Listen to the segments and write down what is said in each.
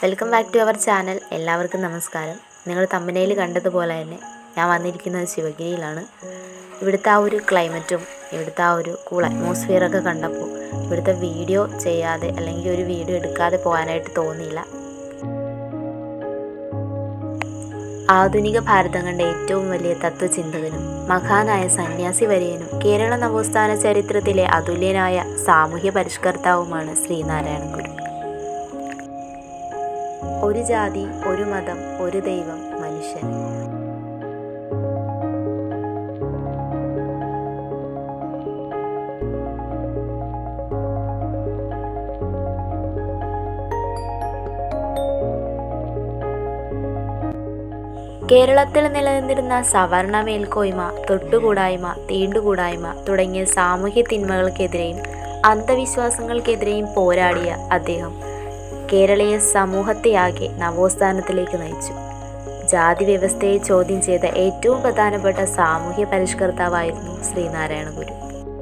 welcome back to our channel എല്ലാവർക്കും നമസ്കാരം നിങ്ങൾ തമ്പനയിൽ കണ്ടതുപോലെ തന്നെ ഞാൻ വന്നിരിക്കുന്നത് ശിവഗിരിയിലാണ് ഇവിടുത്തെ ആ ഒരു ക്ലൈമറ്റും ഇവിടുത്തെ ആ ഒരു കൂൾ അറ്റ്മോസ്ഫിയറൊക്കെ കണ്ടപ്പോൾ ഇവിടുത്തെ വീഡിയോ ചെയ്യാതെ അല്ലെങ്കിൽ ഒരു വീഡിയോ എടുക്കാതെ പോകാനായിട്ട് തോന്നിയില്ല ആധുനിക ഭാരതം കണ്ട ഏറ്റവും വലിയ തത്വചിന്തകനും മഹാനായ സന്യാസി വര്യനും കേരള നവോത്ഥാന ചരിത്രത്തിലെ അതുല്യനായ സാമൂഹ്യ പരിഷ്കർത്താവുമാണ് ശ്രീനാരായണ ഗുരു ഒരു ജാതി ഒരു മതം ഒരു ദൈവം മനുഷ്യൻ കേരളത്തിൽ നിലനിന്നിരുന്ന സവർണ മേൽക്കോയ്മ തൊട്ടുകൂടായ്മ തീണ്ടുകൂടായ്മ തുടങ്ങിയ സാമൂഹ്യ തിന്മകൾക്കെതിരെയും അന്ധവിശ്വാസങ്ങൾക്കെതിരെയും പോരാടിയ അദ്ദേഹം കേരളീയ സമൂഹത്തെയാകെ നവോത്ഥാനത്തിലേക്ക് നയിച്ചു ജാതി വ്യവസ്ഥയെ ചോദ്യം ചെയ്ത ഏറ്റവും പ്രധാനപ്പെട്ട സാമൂഹ്യ പരിഷ്കർത്താവായിരുന്നു ശ്രീനാരായണ ഗുരു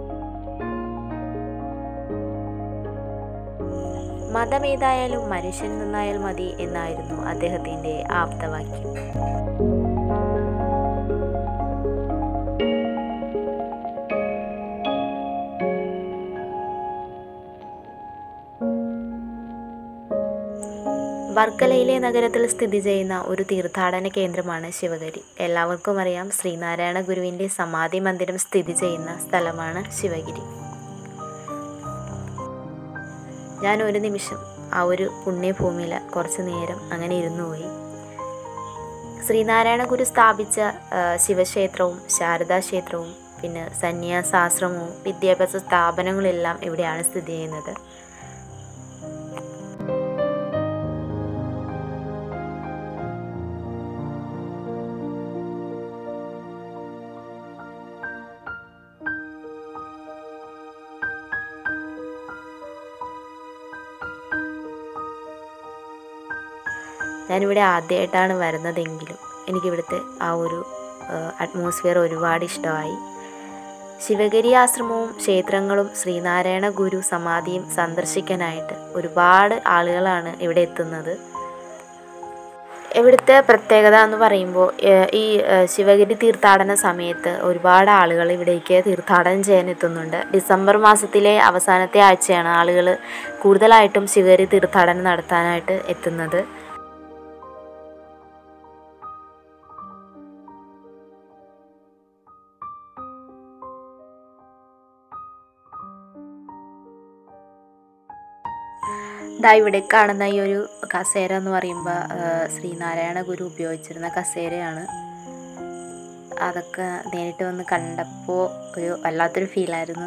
മതമേതായാലും മനുഷ്യൻ നന്നായാൽ മതി എന്നായിരുന്നു അദ്ദേഹത്തിൻ്റെ ആപ്തവാക്യം വർക്കലയിലെ നഗരത്തിൽ സ്ഥിതി ചെയ്യുന്ന ഒരു തീർത്ഥാടന കേന്ദ്രമാണ് ശിവഗിരി എല്ലാവർക്കും അറിയാം ശ്രീനാരായണ ഗുരുവിൻ്റെ സമാധി മന്ദിരം സ്ഥിതി ചെയ്യുന്ന സ്ഥലമാണ് ശിവഗിരി ഞാൻ ഒരു നിമിഷം ആ ഒരു പുണ്യഭൂമിയിൽ കുറച്ച് നേരം അങ്ങനെ ഇരുന്നു പോയി ശ്രീനാരായണ ഗുരു സ്ഥാപിച്ച ശിവക്ഷേത്രവും ശാരദാ ക്ഷേത്രവും പിന്നെ സന്യാസാശ്രമവും വിദ്യാഭ്യാസ സ്ഥാപനങ്ങളെല്ലാം ഇവിടെയാണ് സ്ഥിതി ചെയ്യുന്നത് ഞാനിവിടെ ആദ്യമായിട്ടാണ് വരുന്നതെങ്കിലും എനിക്കിവിടുത്തെ ആ ഒരു അറ്റ്മോസ്ഫിയർ ഒരുപാട് ഇഷ്ടമായി ശിവഗിരി ആശ്രമവും ക്ഷേത്രങ്ങളും ശ്രീനാരായണ ഗുരു സമാധിയും സന്ദർശിക്കാനായിട്ട് ഒരുപാട് ആളുകളാണ് ഇവിടെ എത്തുന്നത് ഇവിടുത്തെ പ്രത്യേകത എന്ന് പറയുമ്പോൾ ഈ ശിവഗിരി തീർത്ഥാടന സമയത്ത് ഒരുപാട് ആളുകൾ ഇവിടേക്ക് തീർത്ഥാടനം ചെയ്യാൻ എത്തുന്നുണ്ട് ഡിസംബർ മാസത്തിലെ അവസാനത്തെ ആഴ്ചയാണ് ആളുകൾ കൂടുതലായിട്ടും ശിവഗിരി തീർത്ഥാടനം നടത്താനായിട്ട് എത്തുന്നത് ഇതാ ഇവിടെ കാണുന്ന ഈ ഒരു കസേര എന്ന് പറയുമ്പോൾ ശ്രീനാരായണ ഗുരു ഉപയോഗിച്ചിരുന്ന കസേരയാണ് അതൊക്കെ നേരിട്ട് വന്ന് കണ്ടപ്പോൾ ഒരു വല്ലാത്തൊരു ഫീലായിരുന്നു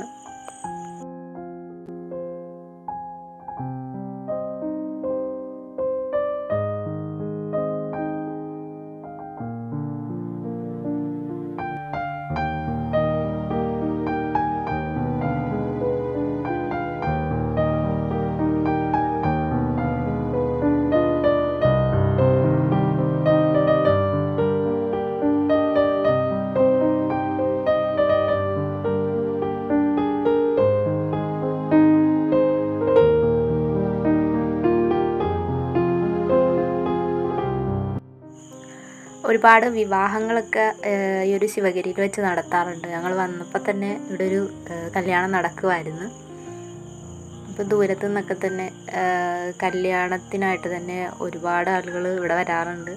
ഒരുപാട് വിവാഹങ്ങളൊക്കെ ഈ ഒരു ശിവഗിരിയിൽ വെച്ച് നടത്താറുണ്ട് ഞങ്ങൾ വന്നപ്പോൾ തന്നെ ഇവിടെ ഒരു കല്യാണം നടക്കുമായിരുന്നു അപ്പോൾ ദൂരത്തു നിന്നൊക്കെ തന്നെ കല്യാണത്തിനായിട്ട് തന്നെ ഒരുപാട് ആളുകൾ ഇവിടെ വരാറുണ്ട്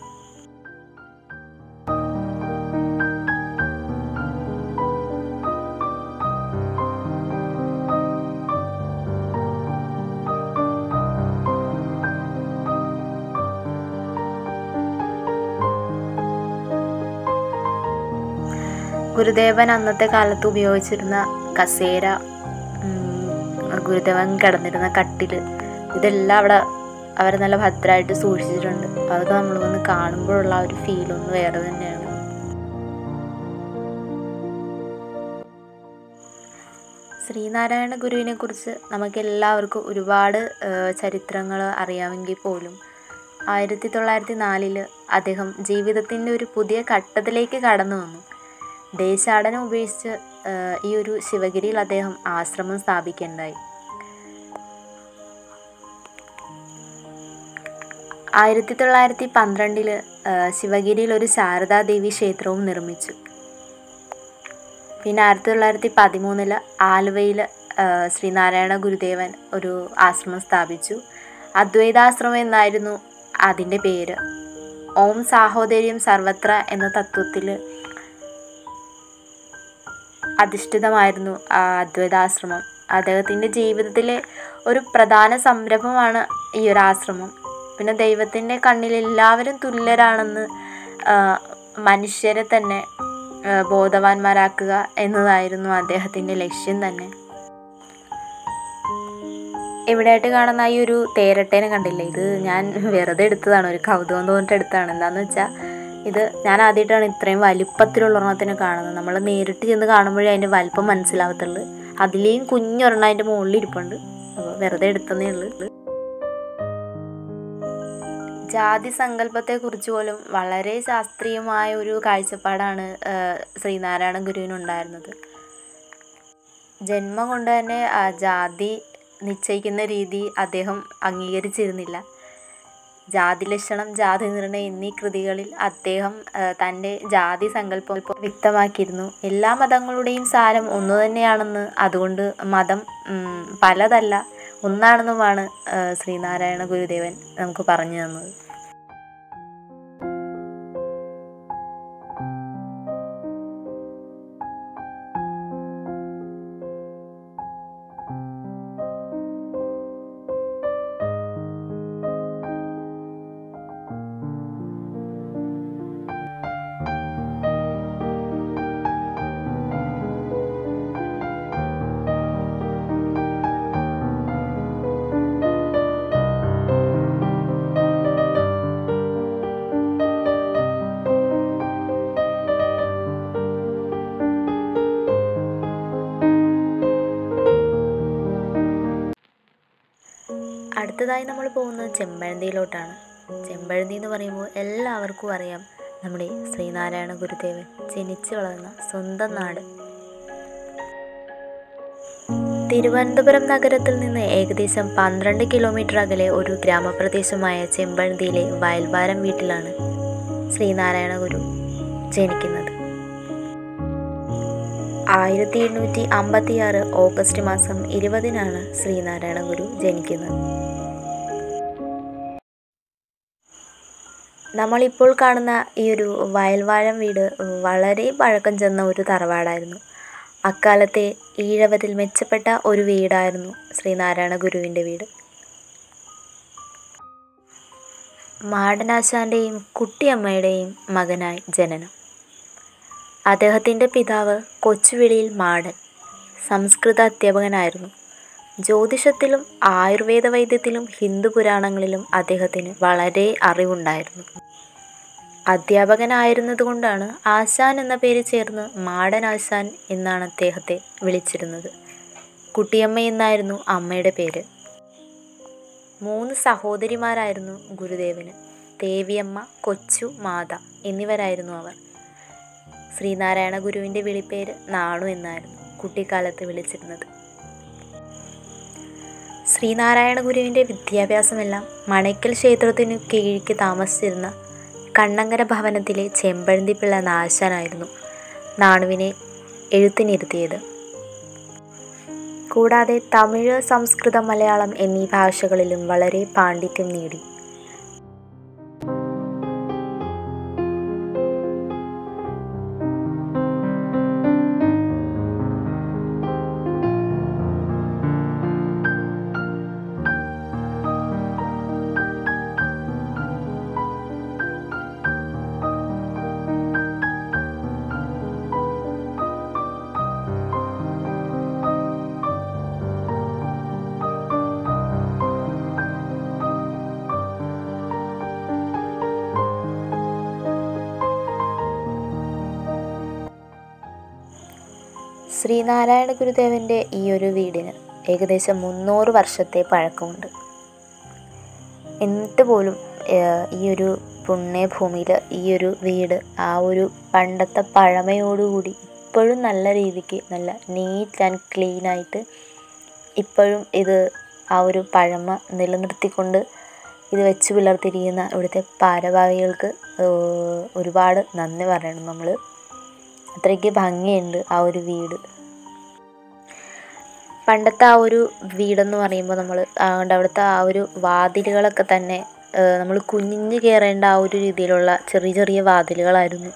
ഗുരുദേവൻ അന്നത്തെ കാലത്ത് ഉപയോഗിച്ചിരുന്ന കസേര ഗുരുദേവൻ കിടന്നിരുന്ന കട്ടിൽ ഇതെല്ലാം അവിടെ അവർ നല്ല ഭദ്രമായിട്ട് സൂക്ഷിച്ചിട്ടുണ്ട് അതൊക്കെ നമ്മൾ വന്ന് കാണുമ്പോഴുള്ള ആ ഒരു ഫീലൊന്ന് വേറെ തന്നെയാണ് ശ്രീനാരായണ ഗുരുവിനെ കുറിച്ച് നമുക്ക് എല്ലാവർക്കും ഒരുപാട് ചരിത്രങ്ങൾ അറിയാമെങ്കിൽ പോലും ആയിരത്തി തൊള്ളായിരത്തി നാലില് അദ്ദേഹം ജീവിതത്തിൻ്റെ ഒരു പുതിയ ഘട്ടത്തിലേക്ക് കടന്നു വന്നു ദേശാടനം ഉപേക്ഷിച്ച് ഈ ഒരു ശിവഗിരിയിൽ അദ്ദേഹം ആശ്രമം സ്ഥാപിക്കുകയുണ്ടായി ആയിരത്തി തൊള്ളായിരത്തി പന്ത്രണ്ടിൽ ശിവഗിരിയിൽ ഒരു ശാരദാദേവി ക്ഷേത്രവും നിർമ്മിച്ചു പിന്നെ ആയിരത്തി തൊള്ളായിരത്തി പതിമൂന്നിൽ ആലുവയിൽ ശ്രീനാരായണ ഗുരുദേവൻ ഒരു ആശ്രമം സ്ഥാപിച്ചു അദ്വൈതാശ്രമം എന്നായിരുന്നു അതിൻ്റെ പേര് ഓം സാഹോദര്യം സർവത്ര എന്ന തത്വത്തിൽ അധിഷ്ഠിതമായിരുന്നു ആ അദ്വൈതാശ്രമം അദ്ദേഹത്തിൻ്റെ ജീവിതത്തിലെ ഒരു പ്രധാന സംരംഭമാണ് ഈ ഒരു ആശ്രമം പിന്നെ ദൈവത്തിൻ്റെ കണ്ണിൽ എല്ലാവരും തുല്യരാണെന്ന് ആ, മനുഷ്യരെ തന്നെ ആ, ബോധവാന്മാരാക്കുക എന്നതായിരുന്നു അദ്ദേഹത്തിൻ്റെ ലക്ഷ്യം തന്നെ ഇവിടെയായിട്ട് കാണുന്ന ഈ ഒരു തേരട്ടേനെ കണ്ടില്ലേ ഇത് ഞാൻ വെറുതെ എടുത്തതാണ് ഒരു കൗതുകം തോന്നിട്ട് എടുത്തതാണ് എന്താണെന്ന് വെച്ചാൽ ഇത് ഞാൻ ആദ്യമായിട്ടാണ് ഇത്രയും വലിപ്പത്തിലുള്ള ഒരെണ്ണത്തിനെ കാണുന്നത് നമ്മൾ നേരിട്ട് ചെന്ന് കാണുമ്പോഴേ അതിൻ്റെ വലിപ്പം മനസ്സിലാവത്തുള്ളൂ അതിലേയും കുഞ്ഞൊരെണ്ണം അതിൻ്റെ മുകളിൽ ഇരിപ്പുണ്ട് അപ്പോൾ വെറുതെ എടുത്തതേ ഉള്ളൂ ജാതി സങ്കല്പത്തെക്കുറിച്ച് പോലും വളരെ ശാസ്ത്രീയമായ ഒരു കാഴ്ചപ്പാടാണ് ആ, ശ്രീനാരായണ ഗുരുവിനുണ്ടായിരുന്നത് ജന്മം കൊണ്ട് തന്നെ ആ ജാതി നിശ്ചയിക്കുന്ന രീതി അദ്ദേഹം അംഗീകരിച്ചിരുന്നില്ല ജാതി ലക്ഷണം ജാതി നിർണയം എന്നീ കൃതികളിൽ അദ്ദേഹം ആ, തൻ്റെ ജാതി സങ്കല്പം വ്യക്തമാക്കിയിരുന്നു എല്ലാ മതങ്ങളുടെയും സാരം ഒന്നു തന്നെയാണെന്ന് അതുകൊണ്ട് മതം ഉം, പലതല്ല ഒന്നാണെന്നുമാണ് ആ, ശ്രീനാരായണ ഗുരുദേവൻ നമുക്ക് പറഞ്ഞു തന്നത് അടുത്തതായി നമ്മൾ പോകുന്നത് ചെമ്പഴന്തിയിലോട്ടാണ് ചെമ്പഴന്തി എന്ന് പറയുമ്പോൾ എല്ലാവർക്കും അറിയാം നമ്മുടെ ശ്രീനാരായണ ഗുരുദേവൻ ജനിച്ചു വളർന്ന സ്വന്തം നാട് തിരുവനന്തപുരം നഗരത്തിൽ നിന്ന് ഏകദേശം പന്ത്രണ്ട് കിലോമീറ്റർ അകലെ ഒരു ഗ്രാമപ്രദേശമായ ചെമ്പഴന്തിയിലെ വയൽവാരം വീട്ടിലാണ് ശ്രീനാരായണ ഗുരു ജനിക്കുന്നത് ആയിരത്തി എണ്ണൂറ്റി അമ്പത്തി ആറ് ഓഗസ്റ്റ് മാസം ഇരുപതിനാണ് ശ്രീനാരായണ ഗുരു ജനിക്കുന്നത് നമ്മളിപ്പോൾ കാണുന്ന ഈ ഒരു വയൽവാഴം വീട് വളരെ പഴക്കം ചെന്ന ഒരു തറവാടായിരുന്നു അക്കാലത്തെ ഈഴവരിൽ മെച്ചപ്പെട്ട ഒരു വീടായിരുന്നു ശ്രീനാരായണ ഗുരുവിൻ്റെ വീട് മാടനാശാൻ്റെയും കുട്ടിയമ്മയുടെയും മകനായി ജനനം അദ്ദേഹത്തിൻ്റെ പിതാവ് കൊച്ചുവേളിയിൽ മാടൻ സംസ്കൃത അധ്യാപകനായിരുന്നു ജ്യോതിഷത്തിലും ആയുർവേദ വൈദ്യത്തിലും ഹിന്ദു പുരാണങ്ങളിലും അദ്ദേഹത്തിന് വളരെ അറിവുണ്ടായിരുന്നു അധ്യാപകനായിരുന്നതുകൊണ്ടാണ് ആശാൻ എന്ന പേര് ചേർന്ന് മാടൻ ആശാൻ എന്നാണ് അദ്ദേഹത്തെ വിളിച്ചിരുന്നത് കുട്ടിയമ്മ എന്നായിരുന്നു അമ്മയുടെ പേര് മൂന്ന് സഹോദരിമാരായിരുന്നു ഗുരുദേവന് ദേവിയമ്മ കൊച്ചു മാത എന്നിവരായിരുന്നു അവർ ശ്രീനാരായണ ഗുരുവിൻ്റെ വിളിപ്പേര് നാണു എന്നായിരുന്നു കുട്ടിക്കാലത്ത് വിളിച്ചിരുന്നത് ശ്രീനാരായണ ഗുരുവിൻ്റെ വിദ്യാഭ്യാസമെല്ലാം മണയ്ക്കൽ ക്ഷേത്രത്തിനു കീഴിക്ക് താമസിച്ചിരുന്ന കണ്ണങ്കര ഭവനത്തിലെ ചെമ്പഴന്തിപ്പിള്ള നാശാനായിരുന്നു നാണുവിനെ എഴുത്തിനിരുത്തിയത് കൂടാതെ തമിഴ് സംസ്കൃതം മലയാളം എന്നീ ഭാഷകളിലും വളരെ പാണ്ഡിത്യം നേടി ശ്രീനാരായണ ഗുരുദേവൻ്റെ ഈ ഒരു വീടിന് ഏകദേശം മുന്നൂറ് വർഷത്തെ പഴക്കമുണ്ട് എന്നിട്ട് പോലും ഏഹ്, ഈ ഒരു പുണ്യഭൂമിയിൽ ഈ ഒരു വീട് ആ ഒരു പണ്ടത്തെ പഴമയോടുകൂടി ഇപ്പോഴും നല്ല രീതിക്ക് നല്ല നീറ്റ് ആൻഡ് ക്ലീനായിട്ട് ഇപ്പോഴും ഇത് ആ ഒരു പഴമ നിലനിർത്തിക്കൊണ്ട് ഇത് വെച്ച് പുലർത്തിയിരിക്കുന്ന ഇവിടുത്തെ ഭാരവാഹികൾക്ക് ഒരുപാട് നന്ദി പറയണം നമ്മൾ അത്രയ്ക്ക് ഭംഗിയുണ്ട് ആ ഒരു വീട് പണ്ടത്തെ ആ ഒരു വീടെന്ന് പറയുമ്പോൾ നമ്മൾ അതുകൊണ്ട് അവിടുത്തെ ആ ഒരു വാതിലുകളൊക്കെ തന്നെ നമ്മൾ കുനിഞ്ഞ് കയറേണ്ട ആ ഒരു രീതിയിലുള്ള ചെറിയ ചെറിയ വാതിലുകളായിരുന്നു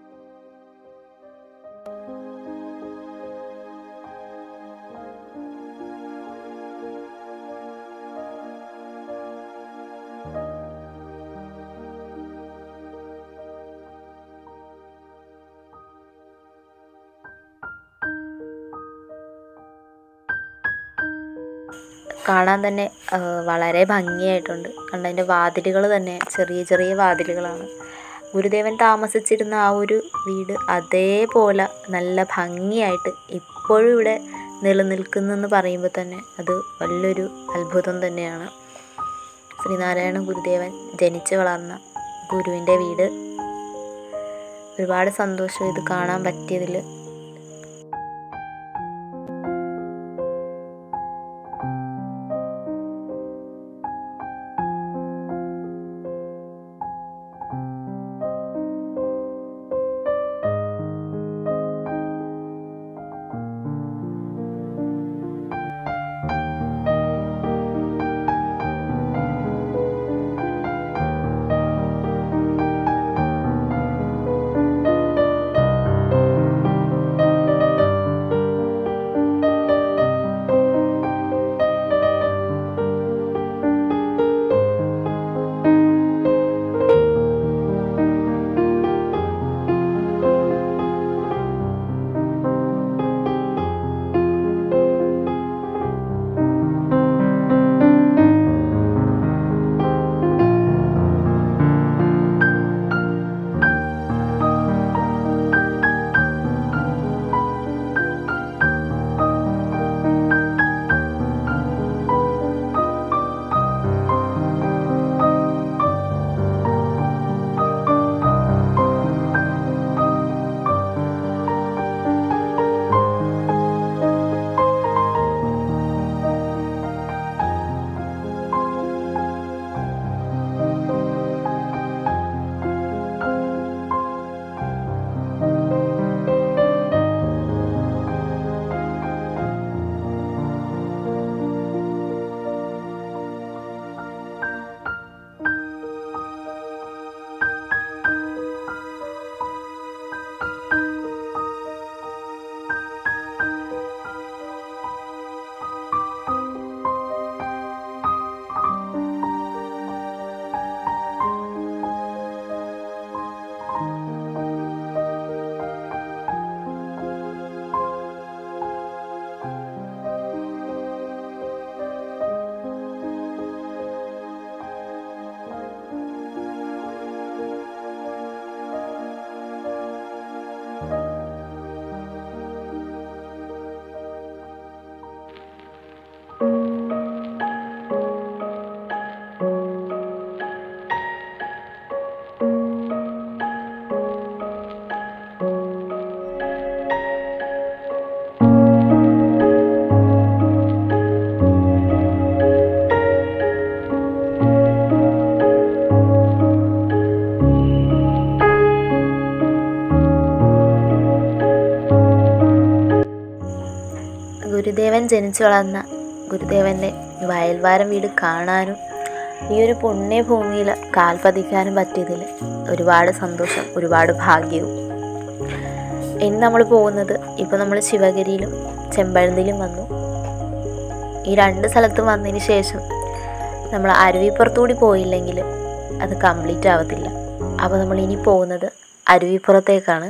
കാണാൻ തന്നെ വളരെ ഭംഗിയായിട്ടുണ്ട് കണ്ട അതിൻ്റെ വാതിലുകൾ തന്നെ ചെറിയ ചെറിയ വാതിലുകളാണ് ഗുരുദേവൻ താമസിച്ചിരുന്ന ആ ഒരു വീട് അതേപോലെ നല്ല ഭംഗിയായിട്ട് ഇപ്പോഴും ഇവിടെ നിലനിൽക്കുന്നെന്ന് പറയുമ്പോൾ തന്നെ അത് വലിയൊരു അത്ഭുതം തന്നെയാണ് ശ്രീനാരായണ ഗുരുദേവൻ ജനിച്ചു വളർന്ന ഗുരുവിൻ്റെ വീട് ഒരുപാട് സന്തോഷം ഇത് കാണാൻ പറ്റിയതിൽ ഗുരുദേവൻ ജനിച്ചു വളർന്ന ഗുരുദേവൻ്റെ വയൽവാരം വീട് കാണാനും ഈ ഒരു പുണ്യഭൂമിയിൽ കാൽ പതിക്കാനും പറ്റിയതിൽ ഒരുപാട് സന്തോഷം ഒരുപാട് ഭാഗ്യവും ഇനി നമ്മൾ പോകുന്നത് ഇപ്പോൾ നമ്മൾ ശിവഗിരിയിലും ചെമ്പഴന്തിയിലും വന്നു ഈ രണ്ട് സ്ഥലത്തും വന്നതിന് ശേഷം നമ്മൾ അരുവിപ്പുറത്തുകൂടി പോയില്ലെങ്കിൽ അത് കംപ്ലീറ്റ് ആവത്തില്ല അപ്പോൾ നമ്മൾ ഇനി പോകുന്നത് അരുവിപ്പുറത്തേക്കാണ്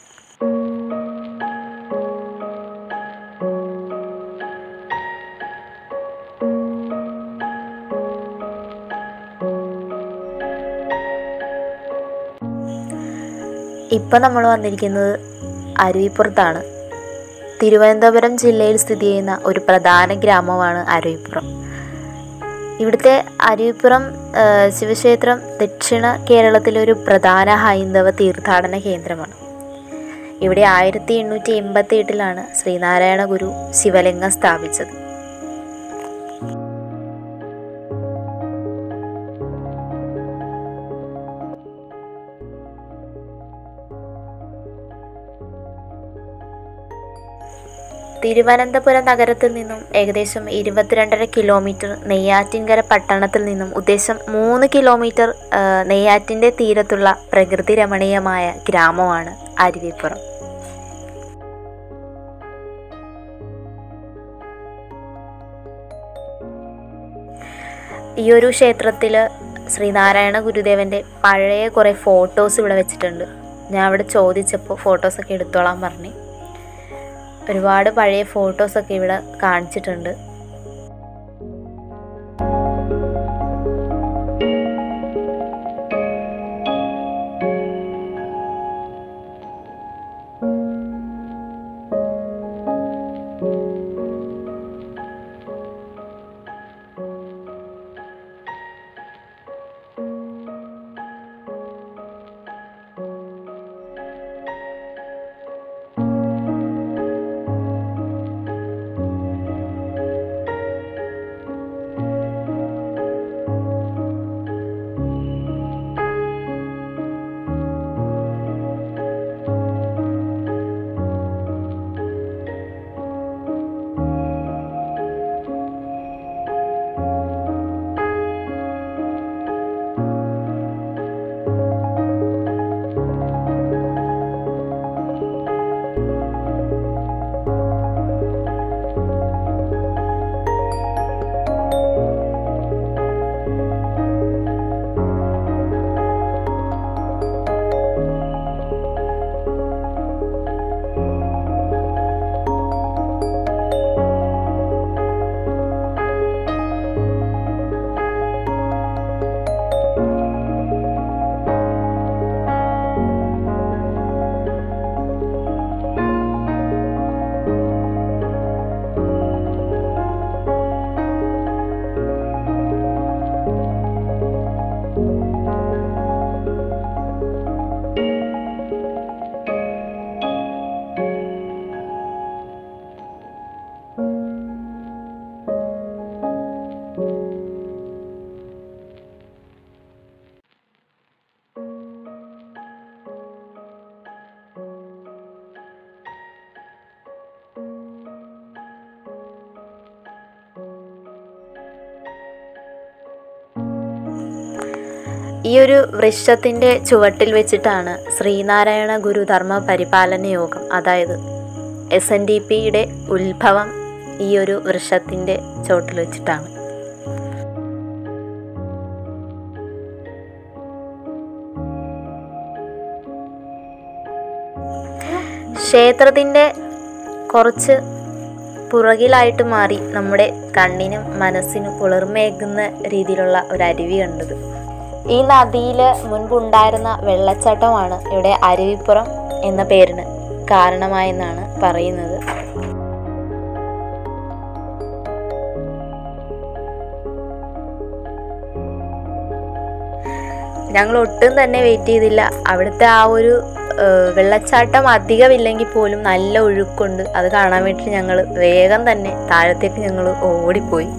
ഇപ്പം നമ്മൾ വന്നിരിക്കുന്നത് അരുവിപ്പുറത്താണ് തിരുവനന്തപുരം ജില്ലയിൽ സ്ഥിതി ചെയ്യുന്ന ഒരു പ്രധാന ഗ്രാമമാണ് അരുവിപ്പുറം ഇവിടുത്തെ അരുവിപ്പുറം ആ, ശിവക്ഷേത്രം ദക്ഷിണ കേരളത്തിലെ ഒരു പ്രധാന ഹൈന്ദവ തീർത്ഥാടന കേന്ദ്രമാണ് ഇവിടെ ആയിരത്തി എണ്ണൂറ്റി എൺപത്തി എട്ടിലാണ് ശ്രീനാരായണ ഗുരു ശിവലിംഗം സ്ഥാപിച്ചത് തിരുവനന്തപുരം നഗരത്തിൽ നിന്നും ഏകദേശം ഇരുപത്തിരണ്ടര കിലോമീറ്റർ നെയ്യാറ്റിൻകര പട്ടണത്തിൽ നിന്നും ഉദ്ദേശം മൂന്ന് കിലോമീറ്റർ ആ, നെയ്യാറ്റിൻ്റെ തീരത്തുള്ള പ്രകൃതി രമണീയമായ ഗ്രാമമാണ് അരുവിപ്പുറം ഈ ഒരു ക്ഷേത്രത്തിൽ ശ്രീനാരായണ ഗുരുദേവൻ്റെ പഴയ കുറേ ഫോട്ടോസ് ഇവിടെ വെച്ചിട്ടുണ്ട് ഞാൻ അവിടെ ചോദിച്ചപ്പോൾ ഫോട്ടോസൊക്കെ എടുത്തോളാൻ പറഞ്ഞു ഒരുപാട് പഴയ ഫോട്ടോസൊക്കെ ഇവിടെ കാണിച്ചിട്ടുണ്ട് ഈ ഒരു വൃക്ഷത്തിൻ്റെ ചുവട്ടിൽ വെച്ചിട്ടാണ് ശ്രീനാരായണ ഗുരു ധർമ്മ പരിപാലന യോഗം അതായത് എസ് എൻ ഡി പിയുടെ ഉത്ഭവം ഈ ഒരു വൃക്ഷത്തിൻ്റെ ചുവട്ടിൽ വെച്ചിട്ടാണ് ക്ഷേത്രത്തിൻ്റെ കുറച്ച് പുറകിലായിട്ട് മാറി നമ്മുടെ കണ്ണിനും മനസ്സിനും കുളിർമയേകുന്ന രീതിയിലുള്ള ഒരു അരുവി കണ്ടത് ഈ നദിയിൽ മുൻപുണ്ടായിരുന്ന വെള്ളച്ചാട്ടമാണ് ഇവിടെ അരുവിപ്പുറം എന്ന പേരിന് കാരണമായെന്നാണ് പറയുന്നത് ഞങ്ങൾ ഒട്ടും തന്നെ വെയിറ്റ് ചെയ്തില്ല അവിടുത്തെ ആ ഒരു ഏഹ്, വെള്ളച്ചാട്ടം അധികമില്ലെങ്കിൽ പോലും നല്ല ഒഴുക്കുണ്ട് അത് കാണാൻ വേണ്ടി ഞങ്ങൾ വേഗം തന്നെ താഴത്തേക്ക് ഞങ്ങൾ ഓടിപ്പോയി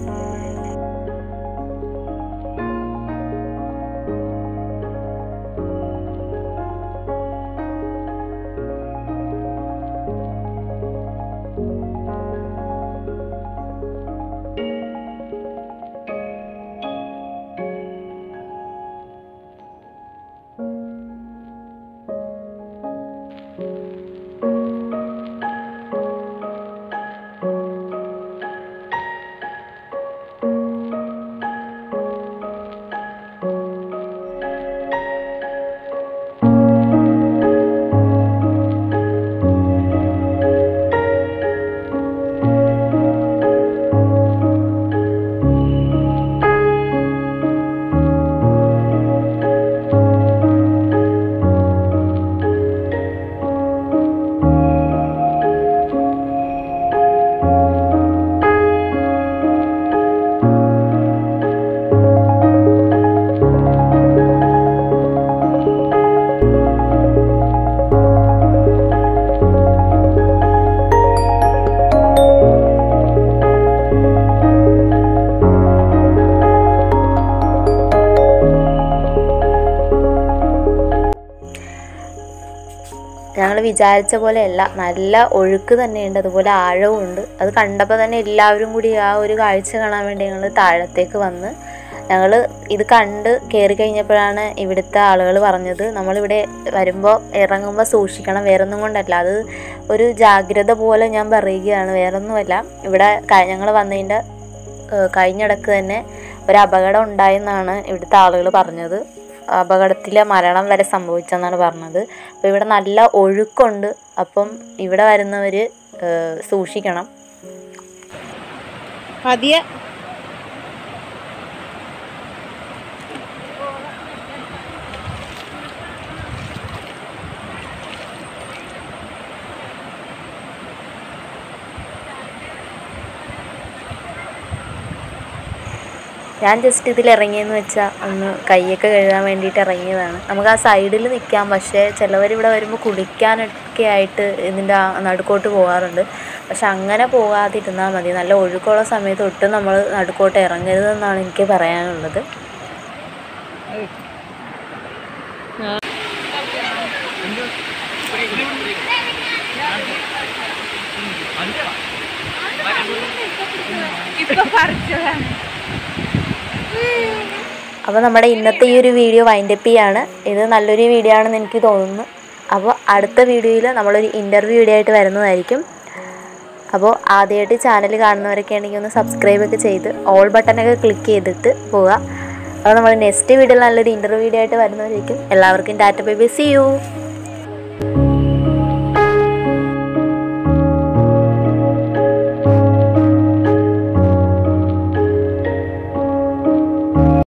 വിചാരിച്ച പോലെയല്ല നല്ല ഒഴുക്ക് തന്നെയുണ്ട് അതുപോലെ ആഴവും ഉണ്ട് അത് കണ്ടപ്പോൾ തന്നെ എല്ലാവരും കൂടി ആ ഒരു കാഴ്ച കാണാൻ വേണ്ടി ഞങ്ങൾ താഴത്തേക്ക് വന്ന് ഞങ്ങൾ ഇത് കണ്ട് കയറി കഴിഞ്ഞപ്പോഴാണ് ഇവിടുത്തെ ആളുകൾ പറഞ്ഞത് നമ്മളിവിടെ വരുമ്പോൾ ഇറങ്ങുമ്പോൾ സൂക്ഷിക്കണം വേറൊന്നും കൊണ്ടല്ല അത് ഒരു ജാഗ്രത പോലെ ഞാൻ പറയുകയാണ് വേറൊന്നുമല്ല ഇവിടെ ഞങ്ങൾ വന്നതിൻ്റെ കഴിഞ്ഞിടക്ക് തന്നെ ഒരു അപകടം ഉണ്ടായെന്നാണ് ഇവിടുത്തെ ആളുകൾ പറഞ്ഞത് അപകടത്തിൽ മരണം വരെ സംഭവിച്ചെന്നാണ് പറഞ്ഞത് അപ്പോൾ ഇവിടെ നല്ല ഒഴുക്കുണ്ട് അപ്പം ഇവിടെ വരുന്നവർ സൂക്ഷിക്കണം പതിയെ ഞാൻ ജസ്റ്റ് ഇതിൽ ഇറങ്ങിയെന്ന് വെച്ചാൽ ഒന്ന് കൈയൊക്കെ കഴുകാൻ വേണ്ടിയിട്ട് ഇറങ്ങിയതാണ് നമുക്ക് ആ സൈഡിൽ നിൽക്കാം പക്ഷേ ചിലവർ ഇവിടെ വരുമ്പോൾ കുളിക്കാനൊക്കെ ആയിട്ട് ഇതിൻ്റെ ആ നടുക്കോട്ട് പോകാറുണ്ട് പക്ഷെ അങ്ങനെ പോകാതിരുന്നാൽ മതി നല്ല ഒഴുക്കുള്ള സമയത്ത് ഒട്ടും നമ്മൾ നടുക്കോട്ട് ഇറങ്ങരുതെന്നാണ് എനിക്ക് പറയാനുള്ളത് ഇപ്പൊ പറിച്ചതാണ് അപ്പോൾ നമ്മുടെ ഇന്നത്തെ ഈ ഒരു വീഡിയോ വൈൻഡപ്പ് ചെയ്യാണ് ഇത് നല്ലൊരു വീഡിയോ ആണെന്ന് എനിക്ക് തോന്നുന്നു അപ്പോൾ അടുത്ത വീഡിയോയിൽ നമ്മളൊരു ഇൻ്റർവ്യൂ വീഡിയോ ആയിട്ട് വരുന്നതായിരിക്കും അപ്പോൾ ആദ്യമായിട്ട് ചാനൽ കാണുന്നവരൊക്കെ ആണെങ്കിൽ ഒന്ന് സബ്സ്ക്രൈബ് ഒക്കെ ചെയ്ത് ഓൾ ബട്ടനൊക്കെ ക്ലിക്ക് ചെയ്തിട്ട് പോവുക അപ്പോൾ നമ്മൾ നെക്സ്റ്റ് വീഡിയോയിൽ നല്ലൊരു ഇൻ്റർവ്യൂ വീഡിയോ ആയിട്ട് വരുന്നതായിരിക്കും എല്ലാവർക്കും tata bye bye see U